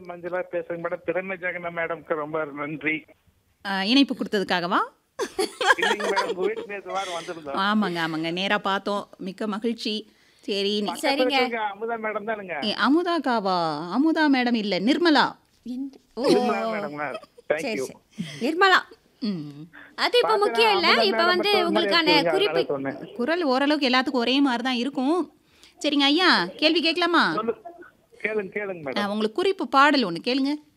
மஞ்சளா பேசுங்க மேடம் திறமை ஜெகன மேடம்க்கு ரொம்ப நன்றி ஆ, இணைப்பு கொடுத்ததுக்காகவா இல்லைங்க மேடம் உங்க வீட்டுக்கு நேற்று வாரம் வந்திருந்தோம் ஆமாங்க ஆமாங்க நேரா பார்த்தோம் மிக்க மகிழ்ச்சி சரி நீ- சரிங்க. பக்கத்துல இருக்க அமுதா மேடம் தானுங்க ஏ, அமுதாக்காவா அமுதா மேடம் இல்ல நிர்மலா என்ன- ஓ நிர்மலா மேடம் சரி தேங்க்யூ சரி நிர்மலா ம் அது இப்ப முக்கியம் இல்ல இப்ப வந்து உங்களுக்கான குறிப்பு சொன்னேன் குரல் ஓரளவுக்கு எல்லாத்துக்கும் ஒரே மாதிரி தான் இருக்கும் சரிங்க ஐயா கேள்வி கேட்கலாமா சொல்லு கேளுங்க கேளுங்க ஆ, மேடம் உங்களுக்கு குறிப்பு பாடல் ஒன்று கேளுங்க